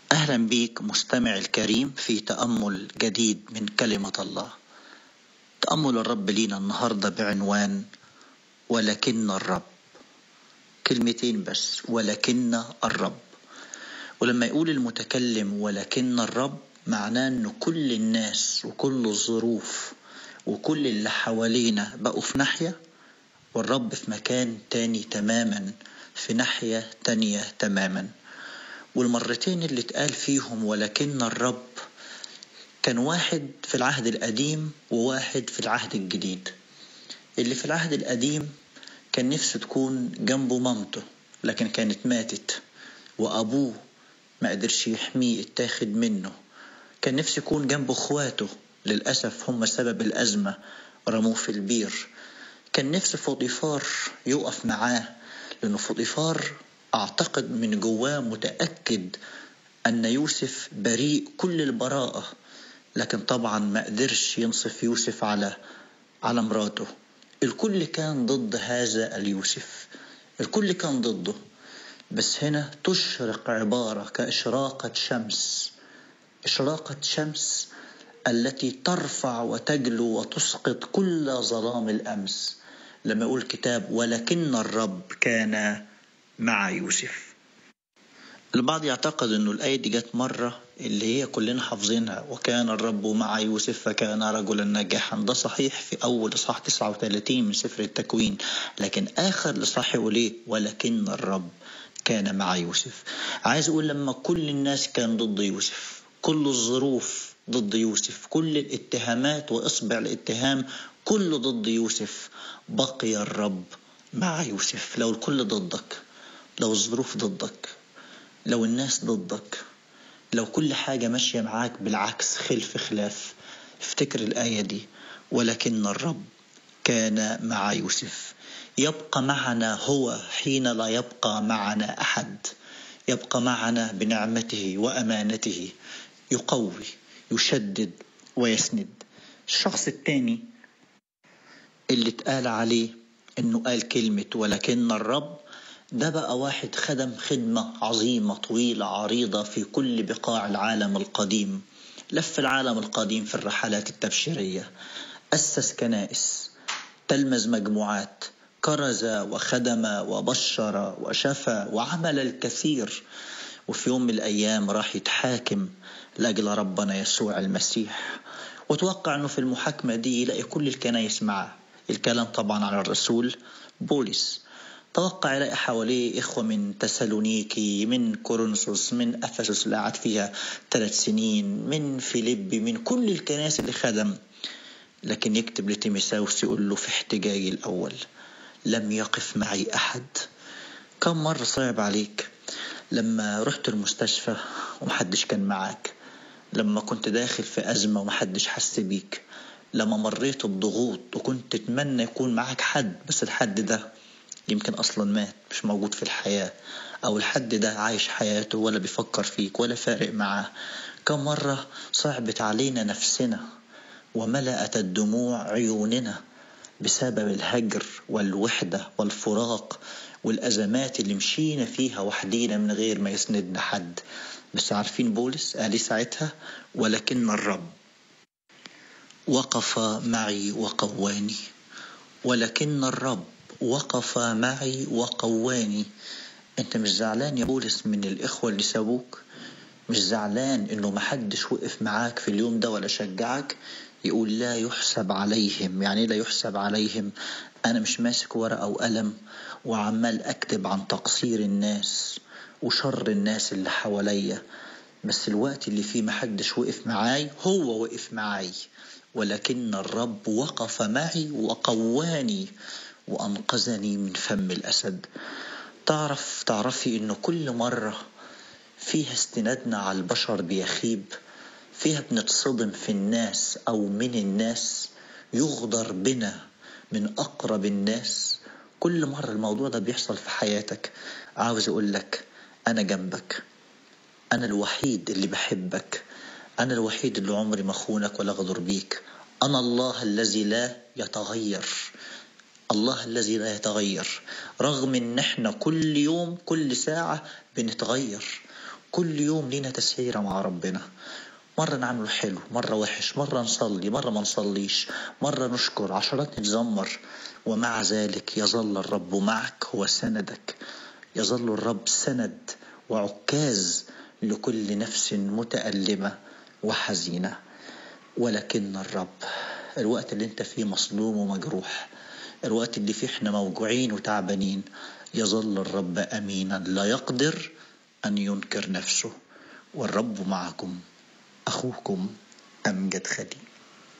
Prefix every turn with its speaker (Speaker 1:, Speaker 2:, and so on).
Speaker 1: أهلا بك مستمع الكريم في تأمل جديد من كلمة الله تأمل الرب لينا النهاردة بعنوان ولكن الرب كلمتين بس ولكن الرب ولما يقول المتكلم ولكن الرب معناه ان كل الناس وكل الظروف وكل اللي حوالينا بقوا في ناحية والرب في مكان تاني تماما في ناحية تانية تماما والمرتين اللي اتقال فيهم ولكن الرب كان واحد في العهد القديم وواحد في العهد الجديد اللي في العهد القديم كان نفسه تكون جنبه مامته لكن كانت ماتت وأبوه ما قدرش يحميه اتاخد منه كان نفسه يكون جنبه اخواته للأسف هم سبب الأزمة رموه في البير كان نفسه فوطيفار يقف معاه لأنه فوطيفار أعتقد من جواه متأكد أن يوسف بريء كل البراءة لكن طبعا ما قدرش ينصف يوسف على على مراته الكل كان ضد هذا اليوسف الكل كان ضده بس هنا تشرق عبارة كإشراقة شمس إشراقة شمس التي ترفع وتجلو وتسقط كل ظلام الأمس لما يقول الكتاب ولكن الرب كان مع يوسف البعض يعتقد انه الآية دي جت مرة اللي هي كلنا حافظينها وكان الرب مع يوسف فكان رجلا ناجحا ده صحيح في أول إصحاح 39 من سفر التكوين لكن آخر الإصحاح يقول إيه ولكن الرب كان مع يوسف عايز أقول لما كل الناس كان ضد يوسف كل الظروف ضد يوسف كل الاتهامات وإصبع الاتهام كله ضد يوسف بقي الرب مع يوسف لو الكل ضدك لو الظروف ضدك لو الناس ضدك لو كل حاجة ماشية معاك بالعكس خلف خلاف افتكر الآية دي ولكن الرب كان مع يوسف يبقى معنا هو حين لا يبقى معنا أحد يبقى معنا بنعمته وأمانته يقوي يشدد ويسند الشخص الثاني اللي اتقال عليه انه قال كلمة ولكن الرب ده بقى واحد خدم خدمة عظيمة طويلة عريضة في كل بقاع العالم القديم لف العالم القديم في الرحلات التبشيرية أسس كنائس تلمذ مجموعات كرز وخدم وبشر وشفى وعمل الكثير وفي يوم من الأيام راح يتحاكم لأجل ربنا يسوع المسيح وتوقع أنه في المحاكمة دي يلاقي كل الكنائس معه الكلام طبعا على الرسول بولس توقع يلاقي حواليه إخوة من تسالونيكي من كورنثوس من أفسس اللي قعد فيها ثلاث سنين من فيليبي من كل الكنائس اللي خدم لكن يكتب لتيميساوس يقول له في احتجاجي الأول لم يقف معي أحد كم مرة صعب عليك لما رحت المستشفى ومحدش كان معاك لما كنت داخل في أزمة ومحدش حس بيك لما مريت بضغوط وكنت تتمنى يكون معاك حد بس الحد ده يمكن أصلا مات مش موجود في الحياة أو الحد ده عايش حياته ولا بيفكر فيك ولا فارق معاه كم مرة صعبت علينا نفسنا وملأت الدموع عيوننا بسبب الهجر والوحدة والفراق والأزمات اللي مشينا فيها وحدينا من غير ما يسندنا حد بس عارفين بولس قال ساعتها ولكن الرب وقف معي وقواني ولكن الرب وقف معي وقواني انت مش زعلان يا بولس من الاخوة اللي سابوك مش زعلان انه محدش وقف معاك في اليوم ده ولا شجعك يقول لا يحسب عليهم يعني لا يحسب عليهم انا مش ماسك ورقة وقلم وعمال اكتب عن تقصير الناس وشر الناس اللي حواليا بس الوقت اللي فيه محدش وقف معاي هو وقف معاي ولكن الرب وقف معي وقواني وأنقذني من فم الأسد تعرف تعرفي إنه كل مرة فيها استنادنا على البشر بيخيب فيها بنتصدم في الناس أو من الناس يغدر بنا من أقرب الناس كل مرة الموضوع ده بيحصل في حياتك عاوز أقول لك أنا جنبك أنا الوحيد اللي بحبك أنا الوحيد اللي عمري ما خونك ولا غدر بيك أنا الله الذي لا يتغير الله الذي لا يتغير رغم ان احنا كل يوم كل ساعة بنتغير كل يوم لينا تسعيرة مع ربنا مرة نعمله حلو مرة وحش مرة نصلي مرة ما نصليش مرة نشكر عشرات نتذمر ومع ذلك يظل الرب معك هو سندك يظل الرب سند وعكاز لكل نفس متألمة وحزينة ولكن الرب الوقت اللي انت فيه مصدوم ومجروح الوقت اللي فيه احنا موجوعين وتعبانين يظل الرب امينا لا يقدر ان ينكر نفسه والرب معكم اخوكم امجد خليل